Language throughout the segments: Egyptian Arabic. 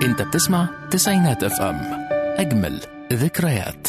انت بتسمع تسعينات اف ام اجمل ذكريات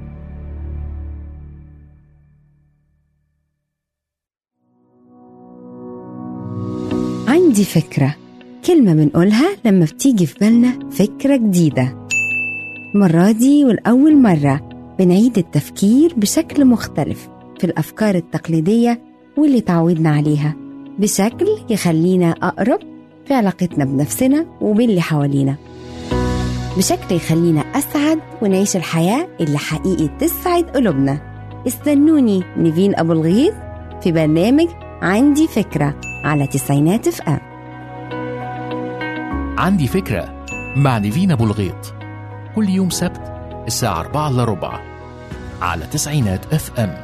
عندي فكرة كلمة بنقولها لما بتيجي في بالنا فكرة جديدة المرة دي والأول مرة بنعيد التفكير بشكل مختلف في الأفكار التقليدية واللي تعودنا عليها بشكل يخلينا أقرب في علاقتنا بنفسنا وباللي حوالينا بشكل يخلينا أسعد ونعيش الحياة اللي حقيقي تسعد قلوبنا استنوني نيفين أبو الغيث في برنامج عندي فكرة على تسعينات اف ام عندي فكرة مع نيفين أبو الغيط كل يوم سبت الساعة 4 إلا ربع على تسعينات اف ام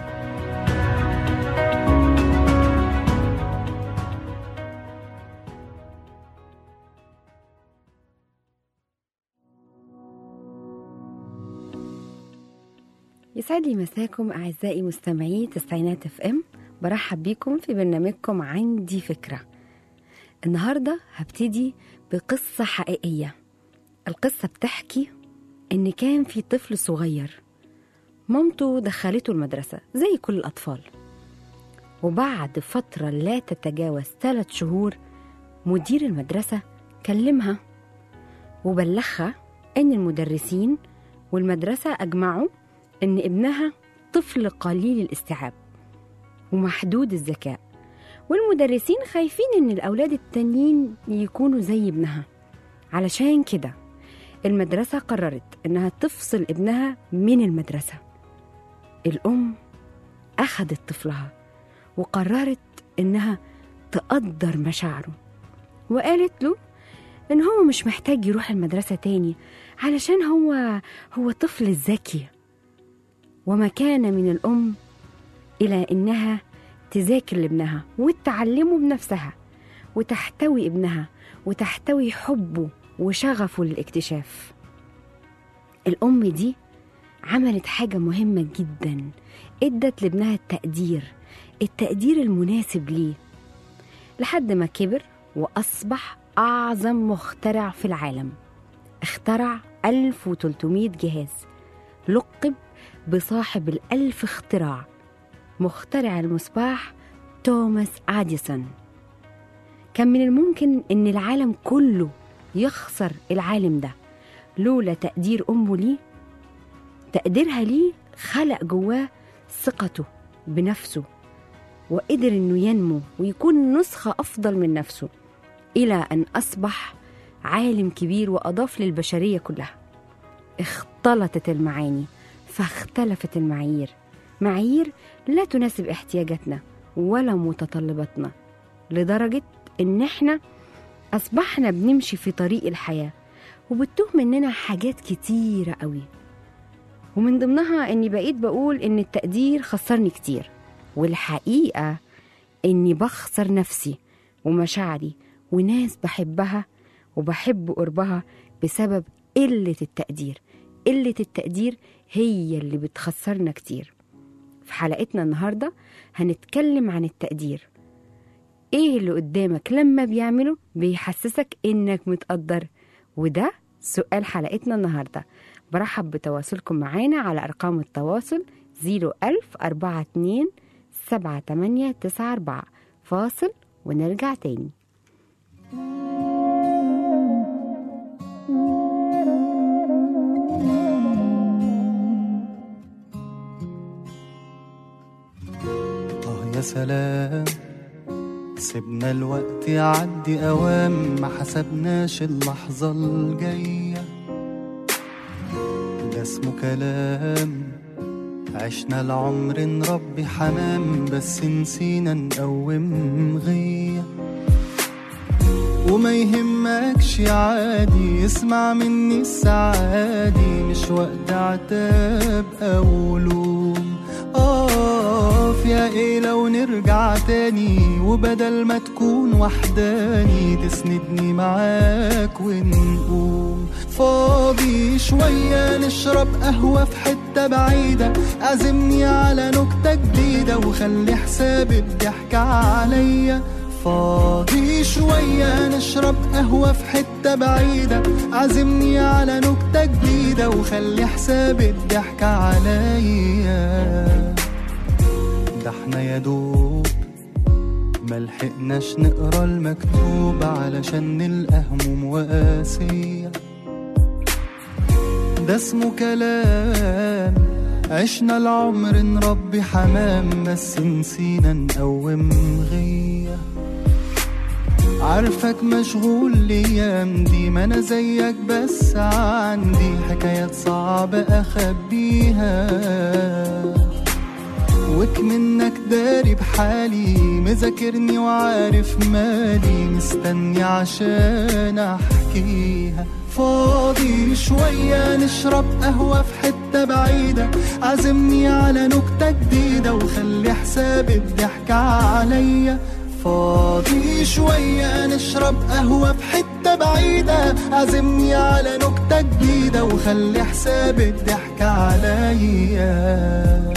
يسعد لي مساكم أعزائي مستمعي تسعينات اف ام برحب بيكم في برنامجكم عندي فكرة النهاردة هبتدي بقصة حقيقية القصة بتحكي إن كان في طفل صغير مامته دخلته المدرسة زي كل الأطفال وبعد فترة لا تتجاوز ثلاث شهور مدير المدرسة كلمها وبلغها إن المدرسين والمدرسة أجمعوا إن ابنها طفل قليل الاستيعاب ومحدود الذكاء والمدرسين خايفين إن الأولاد التانيين يكونوا زي ابنها علشان كده المدرسة قررت إنها تفصل ابنها من المدرسة الأم أخدت طفلها وقررت إنها تقدر مشاعره وقالت له إن هو مش محتاج يروح المدرسة تاني علشان هو هو طفل ذكي وما كان من الأم إلى إنها تذاكر لابنها وتعلمه بنفسها وتحتوي ابنها وتحتوي حبه وشغفه للاكتشاف الأم دي عملت حاجة مهمة جدا ادت لابنها التقدير التقدير المناسب ليه لحد ما كبر وأصبح أعظم مخترع في العالم اخترع 1300 جهاز لقب بصاحب الألف اختراع مخترع المصباح توماس أديسون كان من الممكن إن العالم كله يخسر العالم ده لولا تقدير أمه ليه تقديرها ليه خلق جواه ثقته بنفسه وقدر إنه ينمو ويكون نسخة أفضل من نفسه إلى أن أصبح عالم كبير وأضاف للبشرية كلها اختلطت المعاني فاختلفت المعايير معايير لا تناسب احتياجاتنا ولا متطلباتنا لدرجة إن إحنا أصبحنا بنمشي في طريق الحياة وبتوه مننا حاجات كتيرة قوي ومن ضمنها إني بقيت بقول إن التقدير خسرني كتير والحقيقة إني بخسر نفسي ومشاعري وناس بحبها وبحب قربها بسبب قلة التقدير قلة التقدير هي اللي بتخسرنا كتير في حلقتنا النهاردة هنتكلم عن التقدير ايه اللي قدامك لما بيعمله بيحسسك انك متقدر وده سؤال حلقتنا النهاردة برحب بتواصلكم معانا على أرقام التواصل 01000 42 7894 فاصل ونرجع تاني آه يا سلام سيبنا الوقت يعدي أوام ما حسبناش اللحظة الجاية ده اسمه كلام عشنا العمر نربي حمام بس نسينا نقوم غيه وما يهمكش عادي اسمع مني السعادي مش وقت عتاب او لوم اقف يا ايه لو نرجع تاني وبدل ما تكون وحداني تسندني معاك ونقوم فاضي شوية نشرب قهوة في حتة بعيدة عزمني على نكتة جديدة وخلي حساب الضحك عليا فاضي شوية نشرب قهوة في حتة بعيدة عزمني على نكتة جديدة وخلي حساب الضحكة عليا ده احنا يا دوب ملحقناش نقرا المكتوب علشان نلقى هموم وقاسية ده اسمه كلام عشنا العمر نربي حمام بس نسينا نقوم غيه عارفك مشغول الايام دي ما انا زيك بس عندي حكايات صعبة اخبيها وك منك داري بحالي مذاكرني وعارف مالي مستني عشان احكيها فاضي شوية نشرب قهوة في حتة بعيدة عزمني على نكتة جديدة وخلي حساب الضحكة عليا فاضي شوية نشرب قهوة في حتة بعيدة عزمني على نكتة جديدة وخلي حساب الضحكة عليا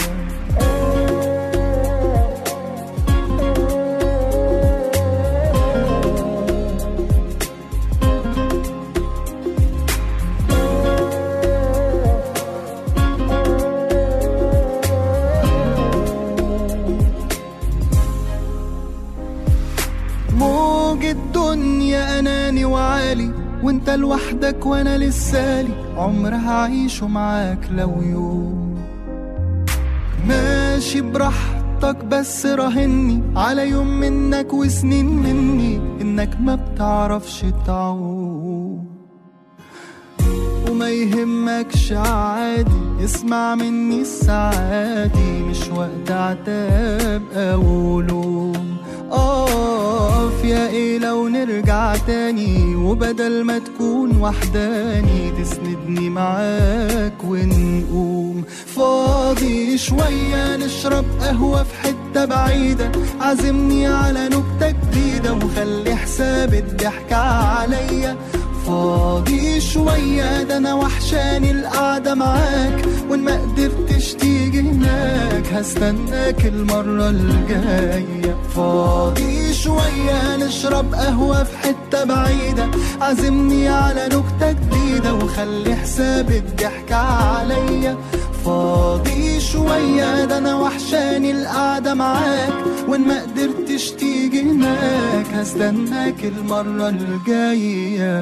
موج الدنيا اناني وعالي وانت لوحدك وانا لسالي عمر هعيشه معاك لو يوم ماشي براحتك بس راهني على يوم منك وسنين مني انك ما بتعرفش تعوم وما يهمكش عادي اسمع مني السعادي مش وقت عتاب او لوم اقف يا ايه لو نرجع تاني وبدل ما تكون وحداني تسندني معاك ونقوم فاضي شوية نشرب قهوة في حتة بعيدة عزمني على نكتة جديدة وخلي حساب الضحكة عليا فاضي شوية ده أنا وحشاني القعدة معاك وإن ما قدرتش تيجي هناك هستناك المرة الجاية فاضي شوية نشرب قهوة في حتة بعيدة عزمني على نكتة جديدة وخلي حساب الضحكة عليا فاضي شوية ده أنا وحشاني القعدة معاك وإن ما قدرتش تيجي هناك هستناك المرة الجاية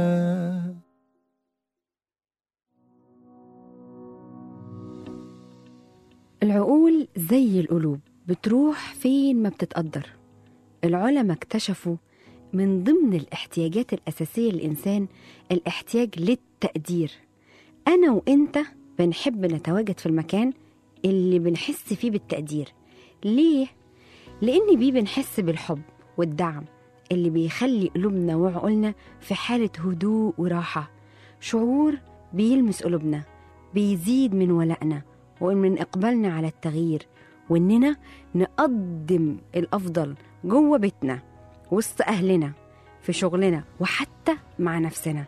العقول زي القلوب بتروح فين ما بتتقدر العلماء اكتشفوا من ضمن الاحتياجات الأساسية للإنسان الاحتياج للتقدير أنا وإنت بنحب نتواجد في المكان اللي بنحس فيه بالتقدير ليه؟ لأن بيه بنحس بالحب والدعم اللي بيخلي قلوبنا وعقولنا في حالة هدوء وراحة شعور بيلمس قلوبنا بيزيد من ولائنا ومن إقبالنا على التغيير وإننا نقدم الأفضل جوه بيتنا وسط أهلنا في شغلنا وحتى مع نفسنا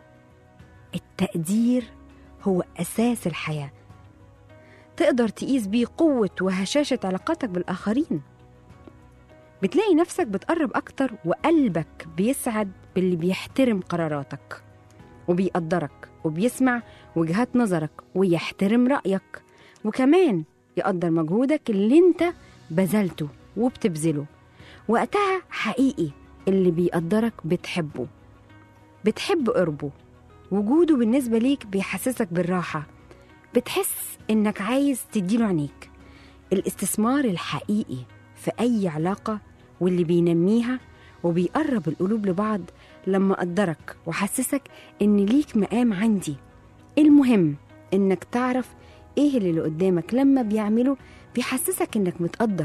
التقدير هو أساس الحياة تقدر تقيس بيه قوة وهشاشة علاقاتك بالآخرين بتلاقي نفسك بتقرب أكتر وقلبك بيسعد باللي بيحترم قراراتك وبيقدرك وبيسمع وجهات نظرك ويحترم رأيك وكمان يقدر مجهودك اللي انت بذلته وبتبذله وقتها حقيقي اللي بيقدرك بتحبه بتحب قربه وجوده بالنسبة ليك بيحسسك بالراحة بتحس إنك عايز تديله عينيك الاستثمار الحقيقي في أي علاقة واللي بينميها وبيقرب القلوب لبعض لما أقدرك وحسسك إن ليك مقام عندي المهم إنك تعرف إيه اللي قدامك لما بيعمله بيحسسك إنك متقدر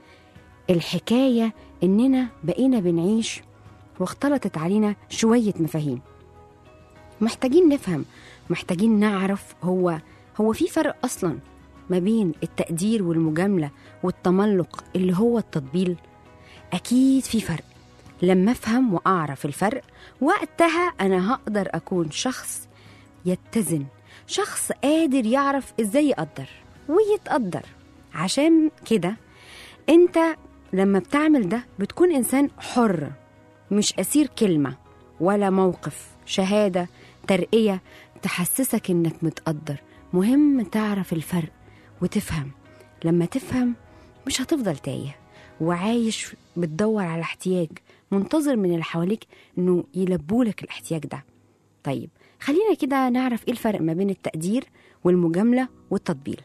الحكاية إننا بقينا بنعيش واختلطت علينا شوية مفاهيم محتاجين نفهم محتاجين نعرف هو هو في فرق أصلا ما بين التقدير والمجاملة والتملق اللي هو التطبيل أكيد في فرق لما أفهم وأعرف الفرق وقتها أنا هقدر أكون شخص يتزن شخص قادر يعرف إزاي يقدر ويتقدر عشان كده أنت لما بتعمل ده بتكون إنسان حر مش أسير كلمة ولا موقف شهادة ترقية تحسسك إنك متقدر مهم تعرف الفرق وتفهم لما تفهم مش هتفضل تايه وعايش بتدور على احتياج منتظر من اللي حواليك إنه يلبولك الاحتياج ده طيب خلينا كده نعرف إيه الفرق ما بين التقدير والمجاملة والتطبيل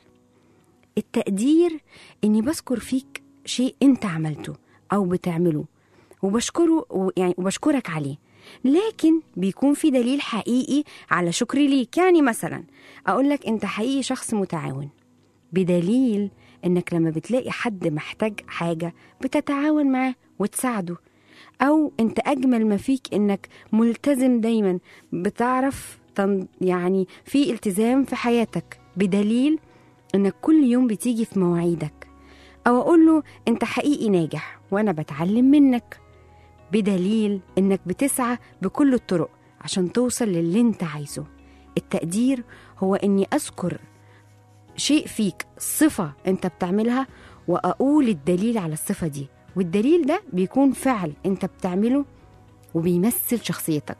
التقدير اني بذكر فيك شيء انت عملته او بتعمله وبشكره و- يعني وبشكرك عليه لكن بيكون في دليل حقيقي على شكري ليك يعني مثلا اقول لك انت حقيقي شخص متعاون بدليل انك لما بتلاقي حد محتاج حاجه بتتعاون معاه وتساعده او انت اجمل ما فيك انك ملتزم دايما بتعرف تن- يعني في التزام في حياتك بدليل انك كل يوم بتيجي في مواعيدك او اقول له انت حقيقي ناجح وانا بتعلم منك بدليل انك بتسعى بكل الطرق عشان توصل للي انت عايزه التقدير هو اني اذكر شيء فيك صفة انت بتعملها واقول الدليل على الصفة دي والدليل ده بيكون فعل انت بتعمله وبيمثل شخصيتك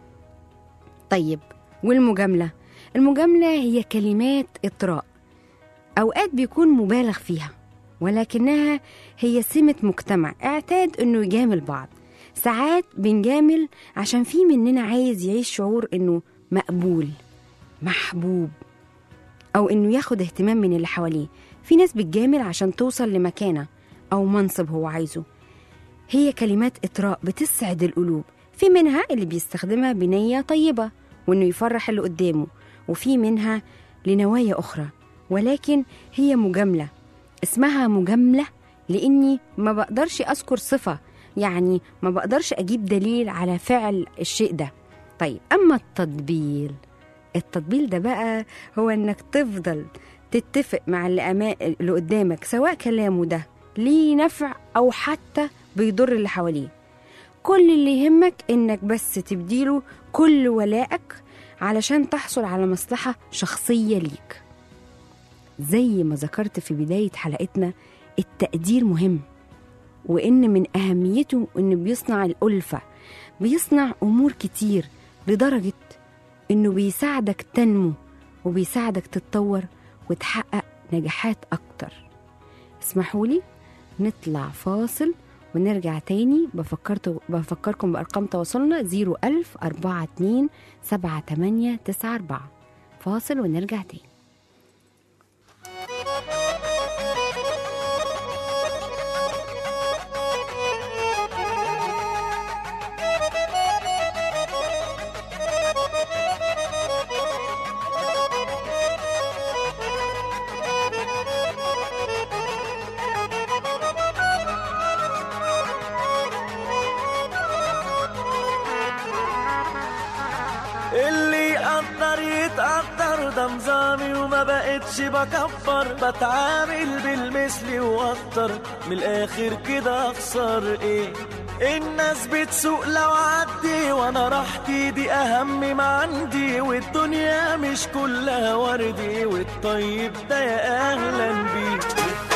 طيب والمجاملة المجاملة هي كلمات إطراء أوقات بيكون مبالغ فيها ولكنها هي سمة مجتمع اعتاد إنه يجامل بعض ساعات بنجامل عشان في مننا عايز يعيش شعور إنه مقبول محبوب أو إنه ياخد اهتمام من اللي حواليه في ناس بتجامل عشان توصل لمكانة أو منصب هو عايزه هي كلمات إطراء بتسعد القلوب في منها اللي بيستخدمها بنية طيبة وإنه يفرح اللي قدامه وفي منها لنوايا أخرى ولكن هي مجاملة اسمها مجاملة لأني ما بقدرش أذكر صفة يعني ما بقدرش أجيب دليل على فعل الشيء ده طيب أما التطبيل التطبيل ده بقى هو إنك تفضل تتفق مع اللي, أما... اللي قدامك سواء كلامه ده ليه نفع أو حتى بيضر اللي حواليه كل اللي يهمك إنك بس تبديله كل ولائك علشان تحصل على مصلحة شخصية ليك زي ما ذكرت في بداية حلقتنا التقدير مهم وإن من أهميته إنه بيصنع الألفة بيصنع أمور كتير لدرجة إنه بيساعدك تنمو وبيساعدك تتطور وتحقق نجاحات أكتر اسمحوا لي نطلع فاصل ونرجع تاني بفكرت بفكركم بأرقام تواصلنا 01000 42 78 94 فاصل ونرجع تاني اللي يقدر يتقدر ده نظامي وما بقتش بكبر بتعامل بالمثل واكتر من الاخر كده اخسر ايه الناس بتسوق لو عدي وانا راحتي دي اهم ما عندي والدنيا مش كلها وردي والطيب ده يا اهلا بيه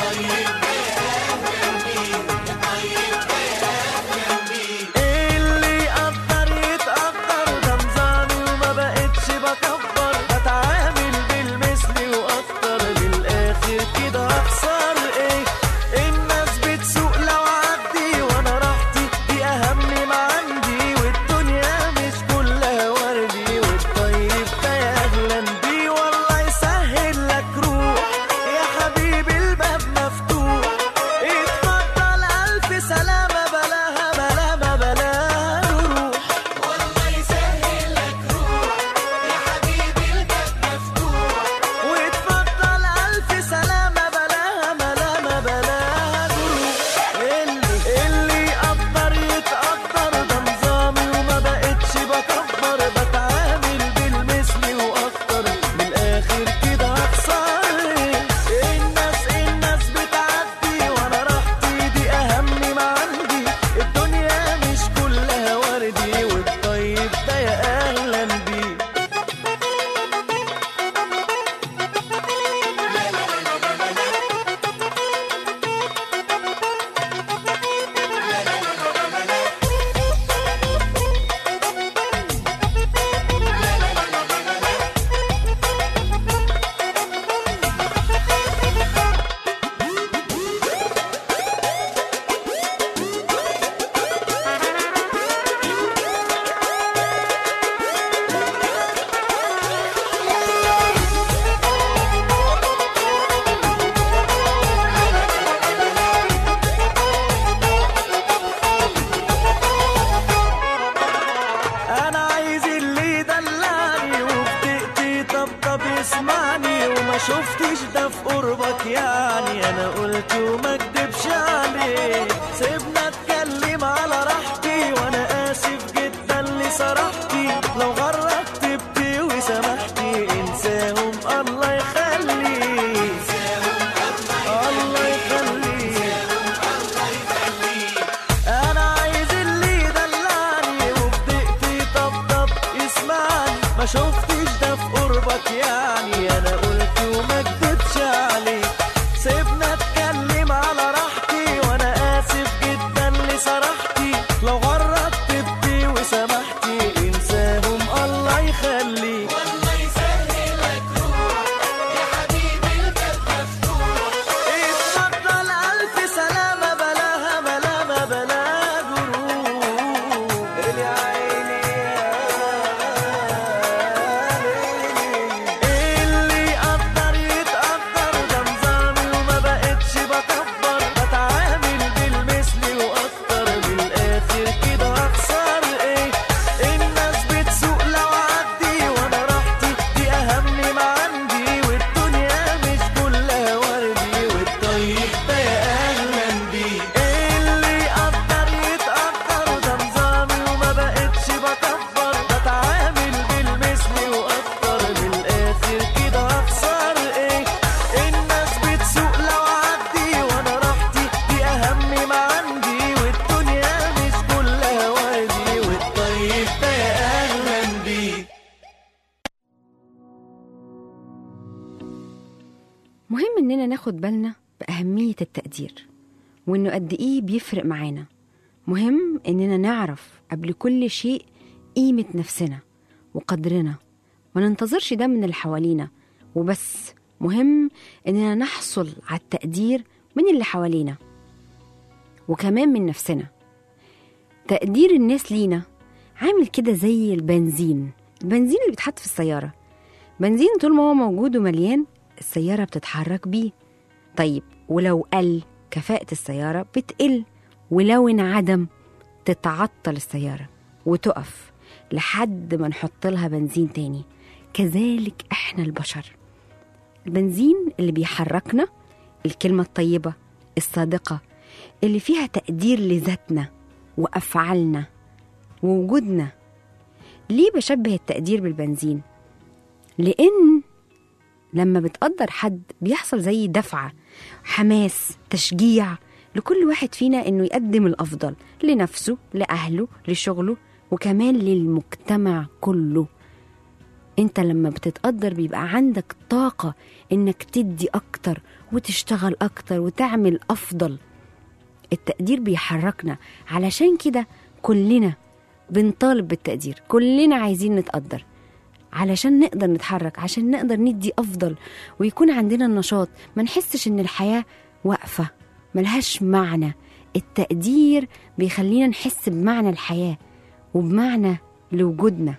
اللي يقدر يتقدر ده نظامي وما بقتش بكبر بتعامل بالمثل واكتر بالاخر كده اخسر ايه الناس بتسوق لو عدي وانا راحتي دي اهم ما عندي والدنيا مش كلها وردي والطيب ده يا اهلا بيه والله يسهل لك روح يا حبيبي الباب مفتوح شفتش ده في قربك يعني انا قلت وما كدبش عليك سيبنا اتكلم على راحتي وانا اسف جدا لصراحتي لو غرت تبكي وسامحتي انساهم الله يخليك اتفضل ألف سلامة بلاها ملامة بلا جروح يا عيني يا اللي يقدر يتقدر ده نظامي وما بقتش بكبر بتعامل بالمثل وأكتر من الآخر كده هخسر إيه الناس بتسوق لو عدي وأنا راحتي دي أهم ما عندي والدنيا مش كلها وردي والطيب ده يا أهلا بيه اللي يقدر يتقدر ده نظامي وما بقتش بكبر بتعامل بالمثل وأكتر من الآخر كده هخسر إيه الناس بتسوق لو عدي وأنا راحتي دي أهم ما عندي والدنيا مش كلها وردي والطيب ده يا أهلا بيه مهم إننا ناخد بالنا بأهمية التقدير وإنه قد إيه بيفرق معانا مهم إننا نعرف قبل كل شيء قيمة نفسنا وقدرنا ما ننتظرش ده من اللي حوالينا وبس مهم إننا نحصل على التقدير من اللي حوالينا وكمان من نفسنا تقدير الناس لينا عامل كده زي البنزين البنزين اللي بيتحط في السيارة بنزين طول ما هو موجود ومليان السيارة بتتحرك بيه طيب ولو قل كفاءة السيارة بتقل ولو انعدم تتعطل السيارة وتقف لحد ما نحط لها بنزين تاني كذلك احنا البشر البنزين اللي بيحركنا الكلمة الطيبة الصادقة اللي فيها تقدير لذاتنا وأفعالنا ووجودنا ليه بشبه التقدير بالبنزين؟ لأن لما بتقدر حد بيحصل زي دفعة حماس تشجيع لكل واحد فينا انه يقدم الافضل لنفسه لاهله لشغله وكمان للمجتمع كله انت لما بتتقدر بيبقى عندك طاقة انك تدي اكتر وتشتغل اكتر وتعمل افضل التقدير بيحركنا علشان كده كلنا بنطالب بالتقدير كلنا عايزين نتقدر علشان نقدر نتحرك عشان نقدر ندي افضل ويكون عندنا النشاط ما نحسش ان الحياه واقفه ملهاش معنى التقدير بيخلينا نحس بمعنى الحياه وبمعنى لوجودنا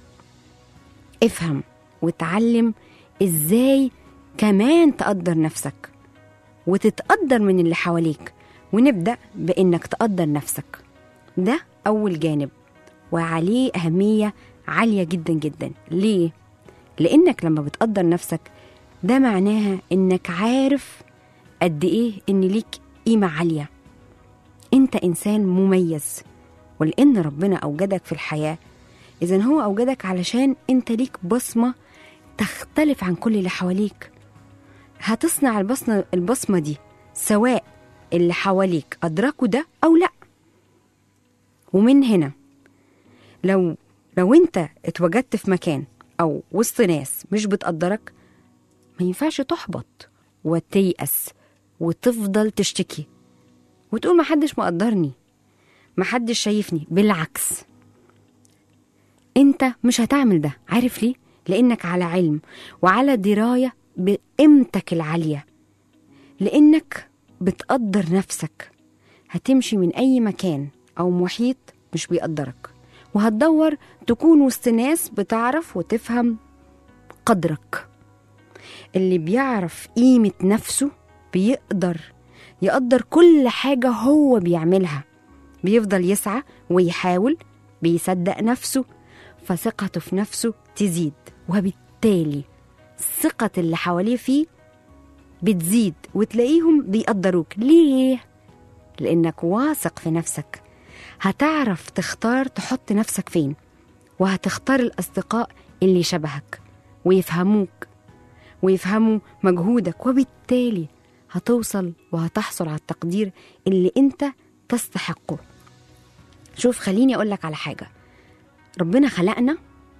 افهم وتعلم ازاي كمان تقدر نفسك وتتقدر من اللي حواليك ونبدا بانك تقدر نفسك ده اول جانب وعليه اهميه عاليه جدا جدا ليه لانك لما بتقدر نفسك ده معناها انك عارف قد ايه ان ليك قيمه عاليه انت انسان مميز ولان ربنا اوجدك في الحياه اذا هو اوجدك علشان انت ليك بصمه تختلف عن كل اللي حواليك هتصنع البصمه البصمه دي سواء اللي حواليك ادركوا ده او لا ومن هنا لو لو انت اتوجدت في مكان او وسط ناس مش بتقدرك ما ينفعش تحبط وتيأس وتفضل تشتكي وتقول محدش مقدرني محدش شايفني بالعكس انت مش هتعمل ده عارف ليه لانك على علم وعلى درايه بقيمتك العاليه لانك بتقدر نفسك هتمشي من اي مكان او محيط مش بيقدرك وهتدور تكون وسط ناس بتعرف وتفهم قدرك اللي بيعرف قيمة نفسه بيقدر يقدر كل حاجة هو بيعملها بيفضل يسعى ويحاول بيصدق نفسه فثقته في نفسه تزيد وبالتالي ثقة اللي حواليه فيه بتزيد وتلاقيهم بيقدروك ليه؟ لأنك واثق في نفسك هتعرف تختار تحط نفسك فين وهتختار الأصدقاء اللي شبهك ويفهموك ويفهموا مجهودك وبالتالي هتوصل وهتحصل على التقدير اللي انت تستحقه شوف خليني اقول لك على حاجه ربنا خلقنا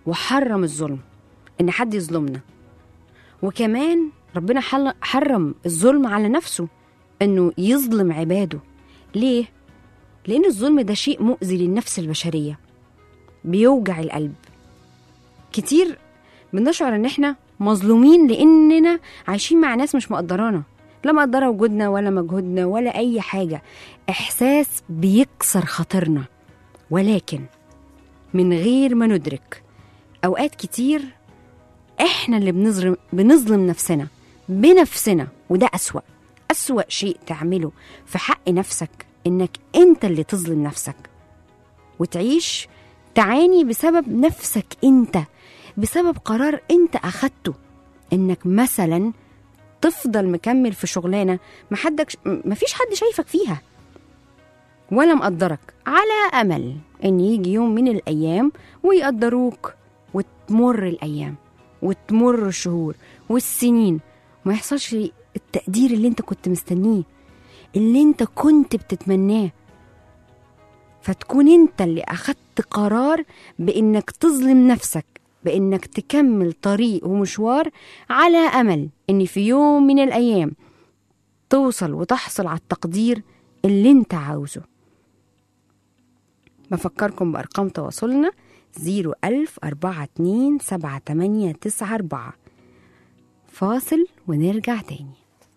وحرم الظلم ان حد يظلمنا وكمان ربنا حل- حرم الظلم على نفسه انه يظلم عباده ليه لان الظلم ده شيء مؤذي للنفس البشريه بيوجع القلب كتير بنشعر ان احنا مظلومين لاننا عايشين مع ناس مش مقدرانا لا مقدره وجودنا ولا مجهودنا ولا اي حاجه احساس بيكسر خاطرنا ولكن من غير ما ندرك اوقات كتير احنا اللي بنظلم بنظلم نفسنا بنفسنا وده اسوا اسوا شيء تعمله في حق نفسك انك انت اللي تظلم نفسك وتعيش تعاني بسبب نفسك انت بسبب قرار انت اخدته انك مثلا تفضل مكمل في شغلانه ما حدك ما فيش حد شايفك فيها ولا مقدرك على امل ان يجي يوم من الايام ويقدروك وتمر الايام وتمر الشهور والسنين ما يحصلش التقدير اللي انت كنت مستنيه اللي انت كنت بتتمناه فتكون انت اللي اخدت قرار بانك تظلم نفسك بانك تكمل طريق ومشوار على امل ان في يوم من الايام توصل وتحصل على التقدير اللي انت عاوزه بفكركم بأرقام تواصلنا 01000 42 7894 فاصل ونرجع تاني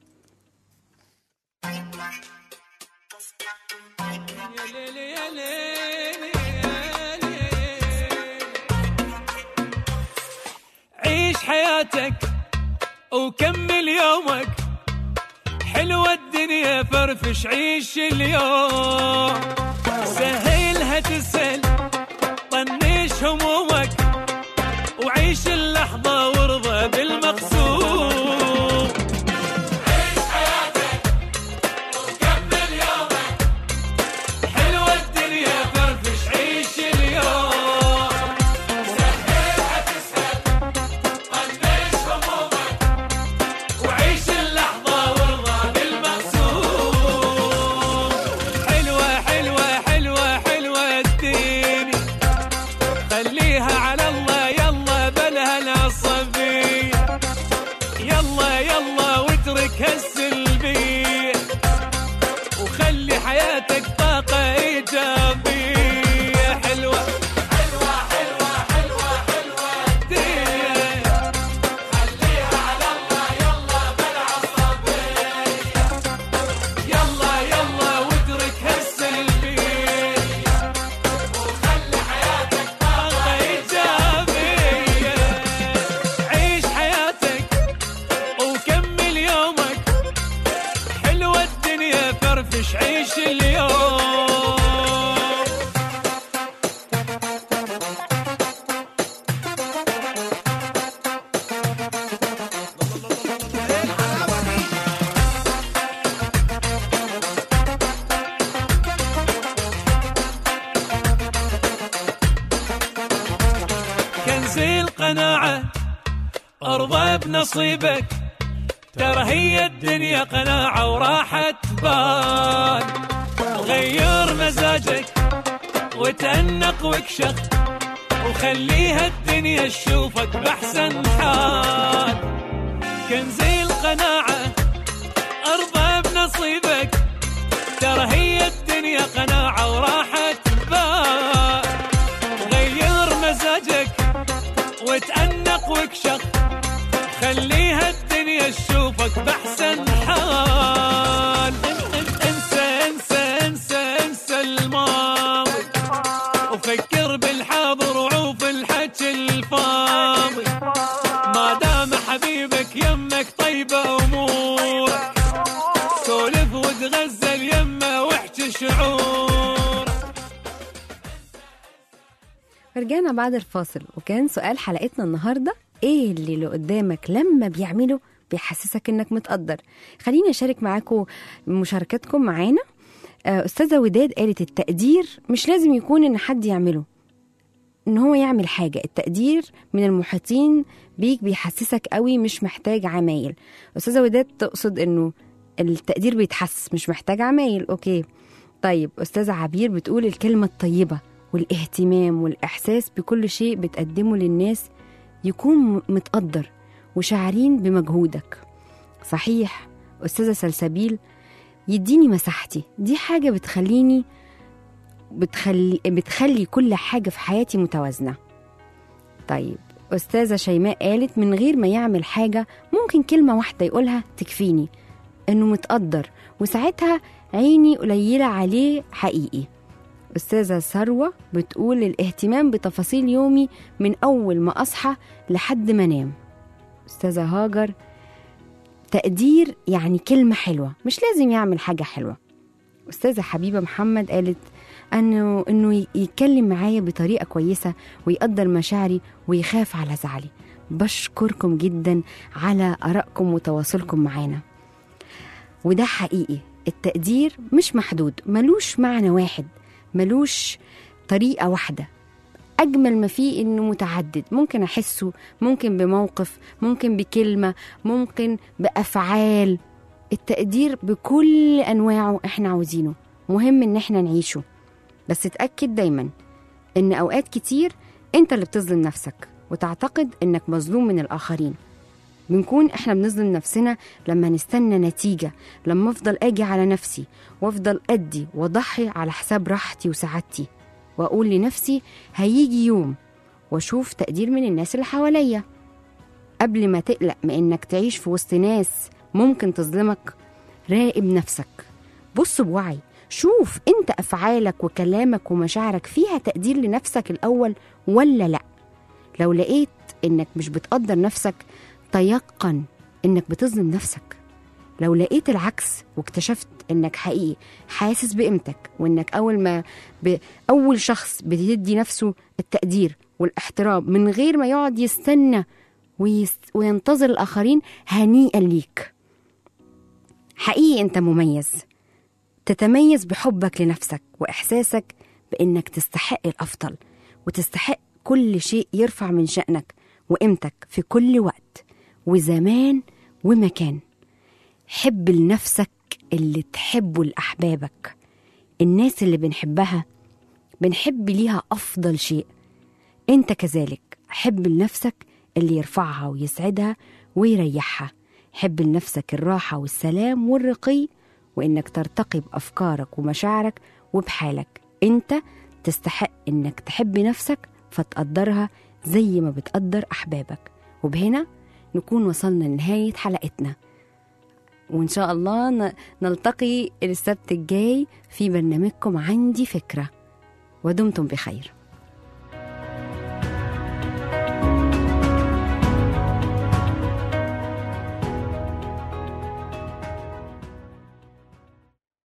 عيش حياتك وكمل يومك حلوة الدنيا فرفش عيش اليوم سهلها تسهل طنش همومك وعيش اللحظة وارضى بالمقسوم عيش حياتك وكمل يومك حلوة الدنيا فرفش عيش اليوم سهلها تسهل طنش همومك وعيش اللحظة وارضى بالمقسوم حلوة حلوة حلوة حلوة الدنيا خليها على الله يلا بلها العصبية يلا يلا واترك هالسلبية وخلي حياتك طاقة إيجابية حلوة حلوة حلوة حلوة حلوة الدنيا خليها على الله يلا بالعصبية يلا يلا واترك هالسلبية وخلي حياتك طاقة إيجابية عيش حياتك وكمل يومك حلوة الدنيا فرفش عيش اليوم كنز القناعة ارضى بنصيبك ترى هي الدنيا قناعة وراحة بال غير مزاجك وتأنق واكشخ وخليها الدنيا تشوفك بأحسن حال كنز القناعة ارضى بنصيبك ترى هي الدنيا قناعة وراحة بال غير مزاجك وتأنق واكشخ خليها الدنيا تشوفك بأحسن حال ان- ان- انسى انسى انسى انسى الماضي وفكر بالحاضر وعوف الحكي الفاضي ما دام حبيبك يمك طيبة أمورك سولف وتغزل يمه واحكي شعورك رجعنا بعد الفاصل وكان سؤال حلقتنا النهارده ايه اللي اللي قدامك لما بيعمله بيحسسك انك متقدر خليني اشارك معاكم مشاركاتكم معانا آه، استاذه وداد قالت التقدير مش لازم يكون ان حد يعمله ان هو يعمل حاجه التقدير من المحيطين بيك بيحسسك قوي مش محتاج عمايل استاذه وداد تقصد انه التقدير بيتحس مش محتاج عمايل اوكي طيب استاذه عبير بتقول الكلمه الطيبه والاهتمام والإحساس بكل شيء بتقدمه للناس يكون م- متقدر وشاعرين بمجهودك صحيح أستاذة سلسبيل يديني مساحتي دي حاجة بتخليني بتخلي بتخلي كل حاجة في حياتي متوازنة طيب أستاذة شيماء قالت من غير ما يعمل حاجة ممكن كلمة واحدة يقولها تكفيني إنه متقدر وساعتها عيني قليلة عليه حقيقي أستاذة ثروة بتقول الاهتمام بتفاصيل يومي من أول ما أصحى لحد ما أنام أستاذة هاجر تقدير يعني كلمة حلوة مش لازم يعمل حاجة حلوة أستاذة حبيبة محمد قالت أنه إنه يتكلم معايا بطريقة كويسة ويقدر مشاعري ويخاف على زعلي بشكركم جدا على آرائكم وتواصلكم معانا وده حقيقي التقدير مش محدود ملوش معنى واحد ملوش طريقة واحدة أجمل ما فيه إنه متعدد ممكن أحسه ممكن بموقف ممكن بكلمة ممكن بأفعال التقدير بكل أنواعه إحنا عاوزينه مهم إن إحنا نعيشه بس اتأكد دايما إن أوقات كتير أنت اللي بتظلم نفسك وتعتقد إنك مظلوم من الآخرين بنكون احنا بنظلم نفسنا لما نستنى نتيجة لما افضل اجي على نفسي وافضل ادي واضحي على حساب راحتي وسعادتي واقول لنفسي هيجي يوم واشوف تقدير من الناس اللي حواليا قبل ما تقلق من انك تعيش في وسط ناس ممكن تظلمك راقب نفسك بص بوعي شوف انت افعالك وكلامك ومشاعرك فيها تقدير لنفسك الاول ولا لا لو لقيت انك مش بتقدر نفسك تيقن انك بتظلم نفسك لو لقيت العكس واكتشفت انك حقيقي حاسس بقيمتك وانك اول ما ب... اول شخص بيدي نفسه التقدير والاحترام من غير ما يقعد يستنى ويس... وينتظر الاخرين هنيئا ليك حقيقي انت مميز تتميز بحبك لنفسك واحساسك بانك تستحق الافضل وتستحق كل شيء يرفع من شانك وقيمتك في كل وقت وزمان ومكان حب لنفسك اللي تحبه لأحبابك الناس اللي بنحبها بنحب ليها أفضل شيء أنت كذلك حب لنفسك اللي يرفعها ويسعدها ويريحها حب لنفسك الراحة والسلام والرقي وإنك ترتقي بأفكارك ومشاعرك وبحالك أنت تستحق إنك تحب نفسك فتقدرها زي ما بتقدر أحبابك وبهنا نكون وصلنا لنهاية حلقتنا وإن شاء الله ن- نلتقي السبت الجاي في برنامجكم عندي فكرة ودمتم بخير